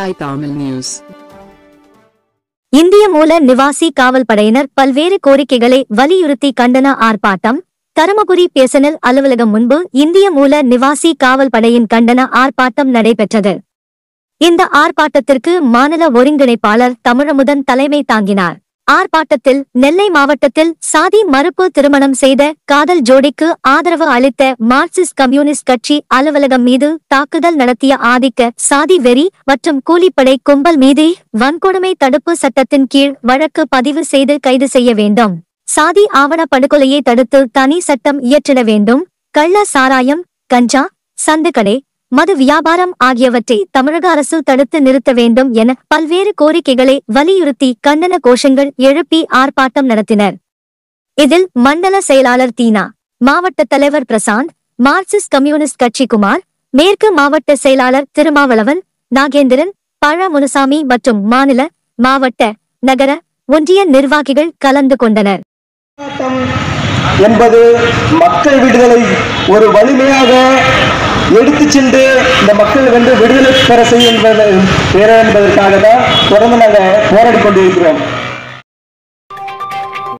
Thai Tamil News. இந்திய மூல நிவாசி காவல் படையினர் பல்வேறு கோரிக்கைகளை வலியுறுத்தி கண்டன ஆர்ப்பாட்டம் தருமபுரி பேசனல் அலுவலகம் முன்பு இந்திய மூல நிவாசி காவல் படையின் கண்டன ஆர்ப்பாட்டம் நடைபெற்றது இந்த ஆர்ப்பாட்டத்திற்கு மாநில ஒருங்கிணைப்பாளர் தமிழமுதன் தலைமை தாங்கினார் ஆர்ப்பாட்டத்தில் நெல்லை மாவட்டத்தில் சாதி மறுப்பு திருமணம் செய்த காதல் ஜோடிக்கு ஆதரவு அளித்த மார்க்சிஸ்ட் கம்யூனிஸ்ட் கட்சி அலுவலகம் மீது தாக்குதல் நடத்திய ஆதிக்க சாதி வெறி மற்றும் கூலிப்படை கும்பல் மீது வன்கொடுமை தடுப்பு சட்டத்தின் கீழ் வழக்கு பதிவு செய்து கைது செய்ய வேண்டும் சாதி ஆவண படுகொலையை தடுத்து தனி சட்டம் இயற்றிட வேண்டும் கள்ள சாராயம் கஞ்சா சந்துக்கடை மது வியாபாரம் ஆகியவற்றை தமிழக அரசு தடுத்து நிறுத்த வேண்டும் என பல்வேறு கோரிக்கைகளை வலியுறுத்தி கண்டன கோஷங்கள் எழுப்பி ஆர்ப்பாட்டம் நடத்தினர் இதில் மண்டல செயலாளர் தீனா மாவட்ட தலைவர் பிரசாந்த் மார்க்சிஸ்ட் கம்யூனிஸ்ட் கட்சி குமார் மேற்கு மாவட்ட செயலாளர் திருமாவளவன் நாகேந்திரன் பழ முனுசாமி மற்றும் மாநில மாவட்ட நகர ஒன்றிய நிர்வாகிகள் கலந்து கொண்டனர் போராட்டம் என்பது மக்கள் விடுதலை ஒரு வலிமையாக எடுத்துச் சென்று இந்த மக்கள் வந்து விடுதலை பெற செய்ய என்பது பெற என்பதற்காக தான் தொடர்ந்து நாங்கள் போராடி கொண்டிருக்கிறோம்